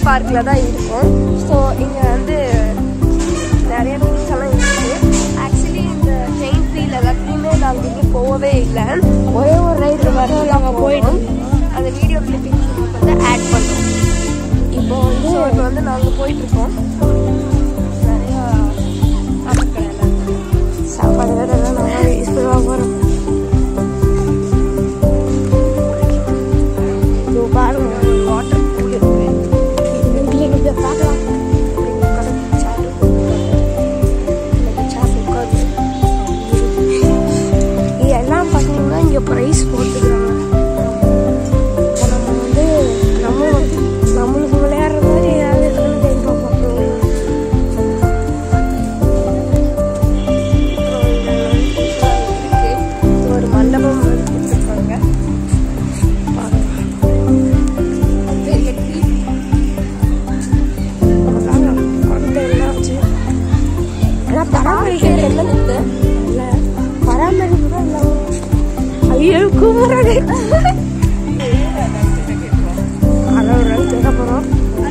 பார்க்கில் தான் இருக்கோம் ஸோ இங்கே வந்து நிறைய திங்ஸ் எல்லாம் இருக்குது ஆக்சுவலி இந்த செயின் ஃபீல் எல்லாத்துலேயுமே நாங்கள் இன்னும் போகவே இல்லை ஒரே ஒரு ரைடில் வர நாங்கள் போயிட்டோம் அந்த வீடியோ கிளிப்பிங் வந்து ஆட் பண்ணோம் இப்போ வந்து ஸோ இப்போ வந்து நாங்கள் போயிட்டுருக்கோம் நிறையா சாப்பிட்றேன் சாப்பாடு வேறு எல்லாம் நாங்கள் யூஸ் பண்ணுவா போகிறோம் இதோ பாருங்க வாட்டர் பூல் இருக்கு இங்கே இங்கே பார்க்கலாம் இதெல்லாம் பார்த்தீங்கன்னா இங்கே ப்ரைஸ் போட்டுக்கிறாங்க இப்போ நம்ம வந்து நம்ம நம்மளுக்கு விளையாடுற மாதிரி ஏதாவது இருக்குன்னு டைம் பார்ப்போம் ஒரு மண்டபம் மாதிரி கொடுத்துருக்காங்க பெரிய tree. அதான் குழந்தை எல்லாம் வச்சு ஆனா பராமரிக்கிறது என்ன முத்து இல்ல பராமரிப்பு தான் இல்லை ஐயோ கூப்பிடுறாங்க அதை ஒரு நாள் கேட்க போகிறோம்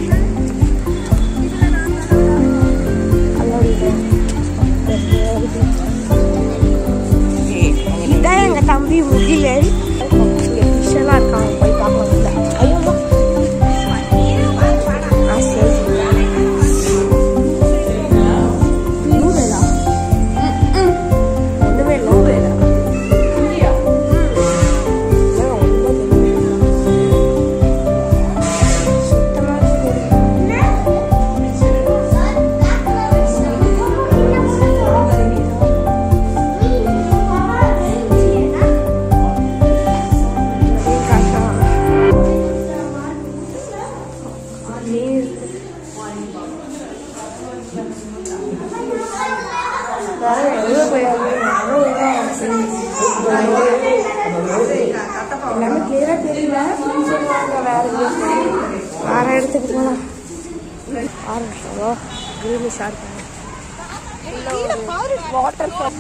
இதான் எங்க தம்பி முகிலன் இங்க fish எல்லாம் இருக்காங்க போய் பார்க்கலாம் இல்ல. ஐயோ ஆ, சரி. நூவேலா? ஒண்ணுமே இல்ல. நூவேலா? ஏன் ஒண்ணுமே தெரியல. சுத்தமாவே தெரியல. அதையும் காட்டலாம். நீர் எல்லாமே கிளியரா தெரியல வேற வேற இடத்துக்கு போகலாம் ஆரம்பிச்சோம் கிரீனிஷா இருக்காங்க வாட்டர் ஃபால்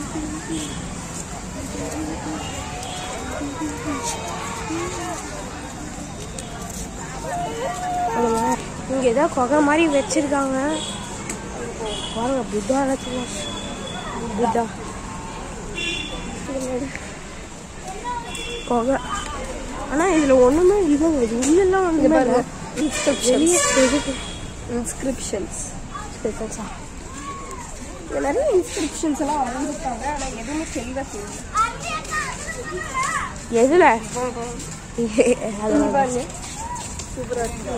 இங்க ஏதோ குகை மாதிரி வச்சிருக்காங்க பாருங்க புத்தா வச்சுக்கலாம் புத்தா குகை ஆனா இதுல ஒண்ணுமே இல்லைங்க இது உள்ளெல்லாம் ஒண்ணுமே இல்லை. வெளியே தெரியுது இன்ஸ்கிரிப்ஷன்ஸ் ஸ்பெஷல்ஸா இங்க நிறைய இன்ஸ்கிரிப்ஷன்ஸ் எல்லாம் வரைஞ்சிருக்காங்க ஆனா எதுவுமே தெளிவா தெரியல எதுல அது பாருங்க சூப்பரா இருக்கு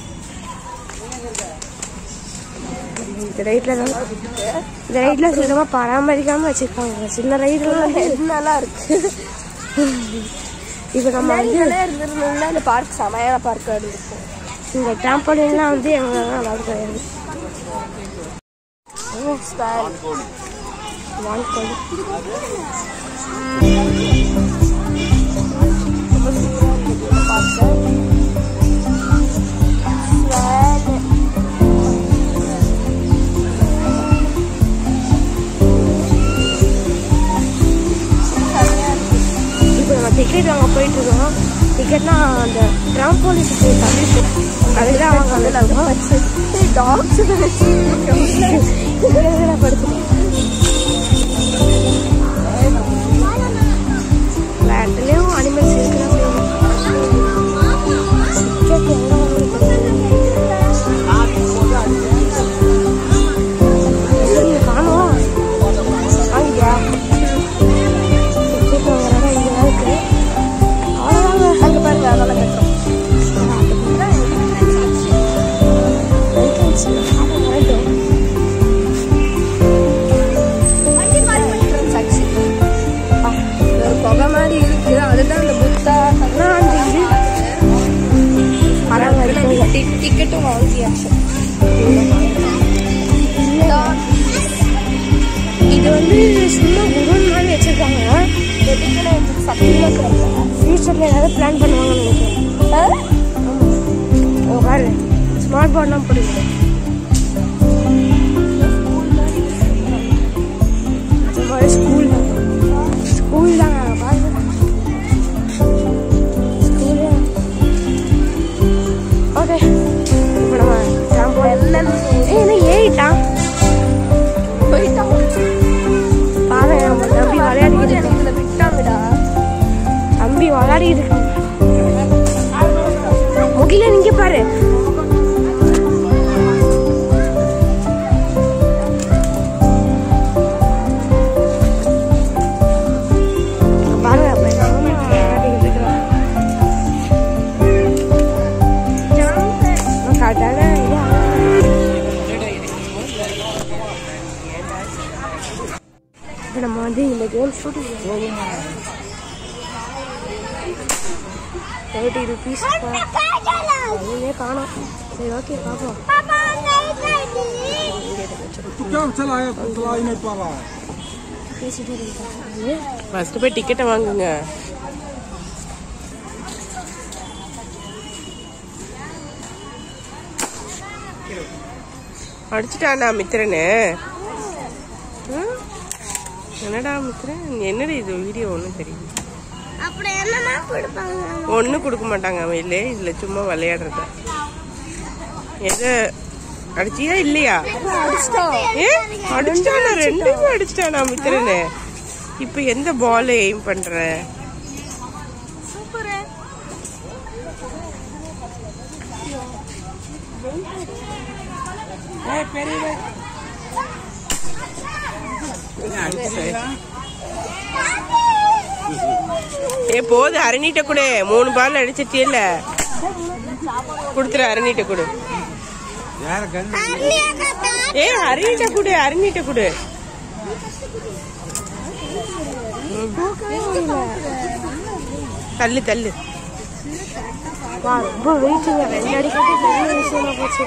இந்த ரைட்ல தான் இந்த ரைட்ல சுத்தமா பராமரிக்காம வச்சிருக்காங்க சின்ன ரைட்லாம் நல்லா இருக்கு இப்போ நம்ம வந்து இருந்திருந்தோம்னா இந்த பார்க் செமையான பார்க் இருக்கும் இந்த டிராம்போலின்லாம் வந்து எங்களால நல்லா கிடையாது வான்கோழி இப்போ நம்ம டிக்கெட் வாங்க போயிட்டு இருக்கோம் டிக்கெட்னா அந்த டிராம்போலின் டிக்கெட் தமிழ் அதுக்கு தான் அவங்க வந்து டாக்ஸ் படுத்து எல்லாத்துலேயும் அனிமல்ஸ் இருக்கிறாங்க டிக்கெட் எங்கே வாங்குறது காணும் வாங்கியா டிக்கெட் வாங்குறதா இங்கே தான் இருக்கு அவ்வளோதாங்க அங்கே பாருங்க அதெல்லாம் கட்டுறோம் entrance. அது வேண்டாம். ஆ, இது ஒரு குகை மாதிரி இருக்கு அதுதான் அந்த புத்தா அதெல்லாம் அந்த இது பரவாயில்ல டிக்கெட்டும் வாங்கியாச்சு இது வந்து சும்மா குடோன் மாதிரி வச்சிருக்காங்க சத்தியமா ஃபியூச்சர்ல ஏதாவது பிளான் பண்ணுவாங்கன்னு நினைக்கிறேன் ஓ பாரு ஸ்மார்ட் போர்ட்லாம் போடுங்க இந்த மாதிரி ஸ்கூல் தான் ஸ்கூல் தாங்க பாருங்க ஸ்கூல் ஓகே இப்போ நம்ம இது இந்த கேம் ஷூட்டிங் தேர்ட்டி ருபீஸ் ஒன்றுமே காணோம் சரி ஓகே பார்ப்போம் क्या चला है चला ही नहीं पा रहा है பேசிட்டு இருக்காங்க ஃபர்ஸ்ட் போய் டிக்கெட்டை வாங்குங்க அடிச்சுட்டானா மித்திரனு ம்? என்னடா மித்திரன் என்னடா இது வீடியோ ஒன்றும் தெரியும் அப்படி என்னன்னா கொடுப்பாங்க ஒன்றும் கொடுக்க மாட்டாங்க அவன் இல்லை இதில் சும்மா விளையாடுறது எது அடிச்சியா இல்லையா ஏ அடிச்சிட்டானா ரெண்டுமே அடிச்சிட்டானா மித்திரனு இப்போ எந்த பால் எய்ம் பண்ற ஏ போது அரணிட்ட கொடு மூணு பால் அடிச்சிட்டியல்ல கொடுத்துரு அரணிட்ட கொடு यार गन ஏ அரணிட்ட கொடு அரணிட்ட கொடு தள்ளு தள்ளு வா ரொம்ப வெயிட்டுங்க ரெண்டு அடிக்கிறது பெரிய விஷயமா போச்சு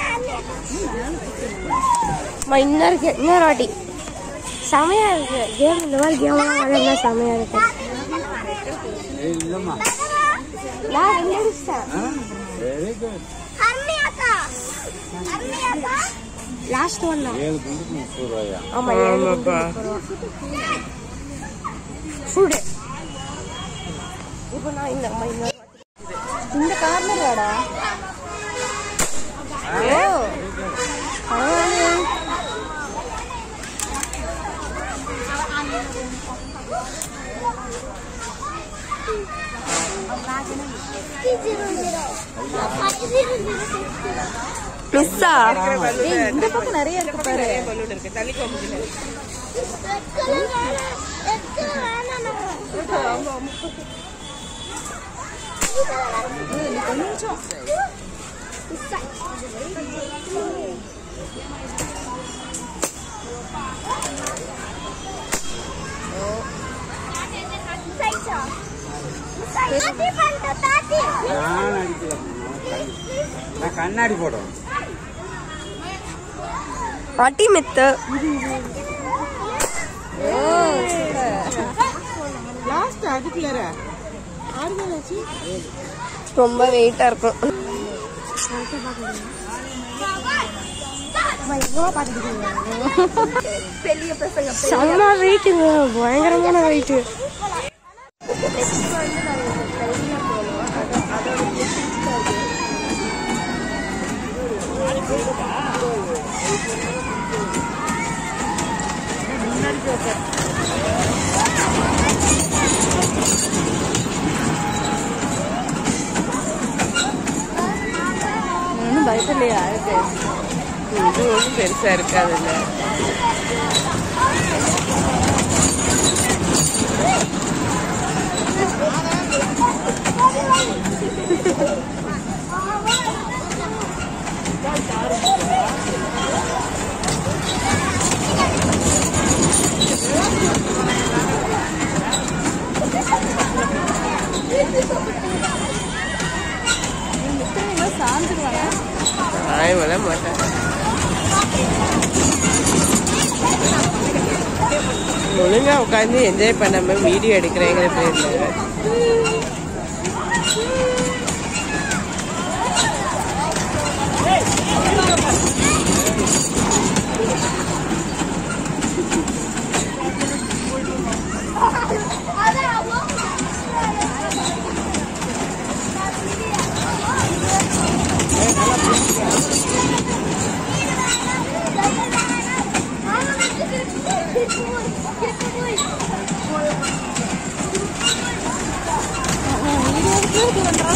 அம்மா, இன்னும் இருக்கு இன்னொரு வாட்டி செமையா இருக்கு கேம் இந்த மாதிரி கேம்லாம் விளையாடுனா செமையா இருக்கு இல்லம்மா நான் ரெண்டு அடிச்சிட்டேன் வெரி குட் லாஸ்ட் ஒன் தான் ஏழு குண்டுக்கு முப்பது ரூபாயா ஆமா ஏழு ஆமாப்பா ஃபுட் இப்போ நான் இந்த அம்மா இந்த இந்த கார்னர் வாடா ஓ பரவாயில்லையே மிஸ்ஸா இந்த பக்கம் நிறைய இருக்கு பாரு பலூன் இருக்கு தள்ளி கோமுதுல நான் அடிக்கல நான் கண்ணாடி போடுறேன் அட்டி மெத்து லாஸ்ட் அதுக்குள்ளார ரொம்ப வெயிட்டா இருக்கும் செம்ம வெயிட்டுங்க பயங்கரமான வெயிட்டு ஒன்றும் பயப்படலையா இருக்கு இது ஒன்றும் பெருசா இருக்காதுல்ல நான் விட மாட்டேன் ஒழுங்கா உட்காந்து என்ஜாய் பண்ணாம வீடியோ எடுக்கிறேங்கிற பேர்ல வீடியோ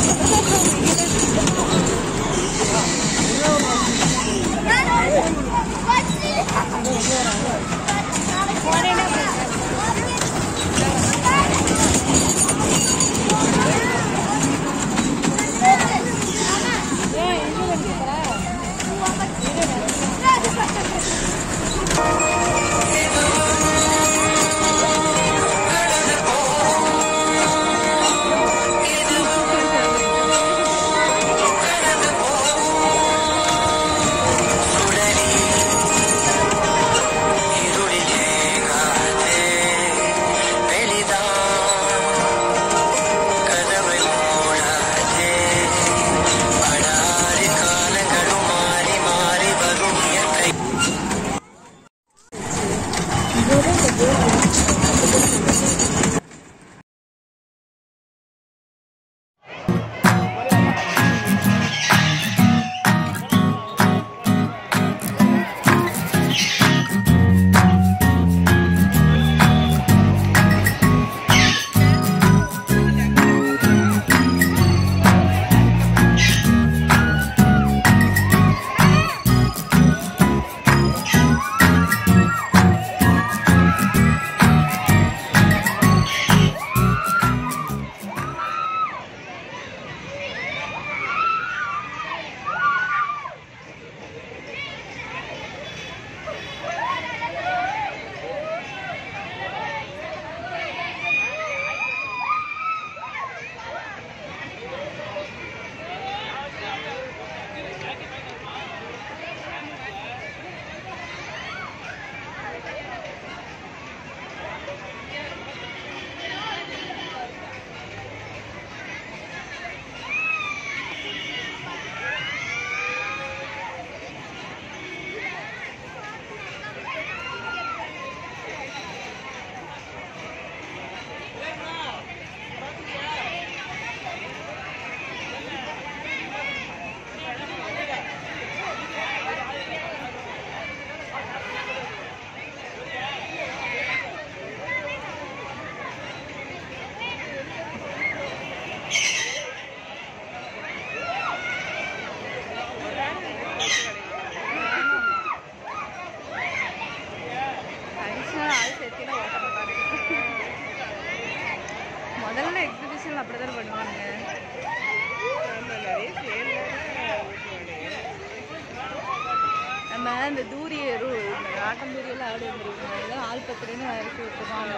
நம்ம இந்த தூரி ரூ- இந்த ஆட்டம் தூரியெல்லாம் ஆடு வந்துருக்கோம் ஆள் பத்திரன்னு இறக்கி விட்டுருக்கான்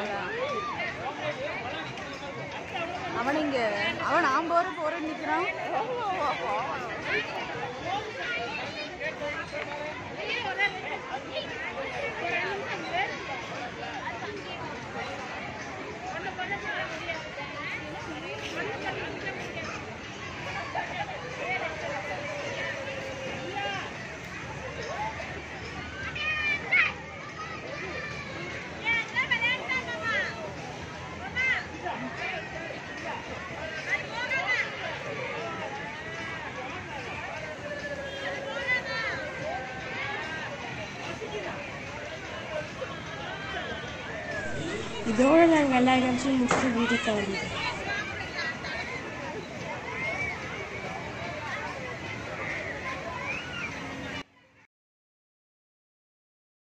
அவன் இங்க அவன் நான் போற போறேன்னு நிக்கிறான் இதோட நாங்கள் எல்லா இடம்ஸும் முடிச்சு வீட்டுக்கு கிளம்பிட்டோம்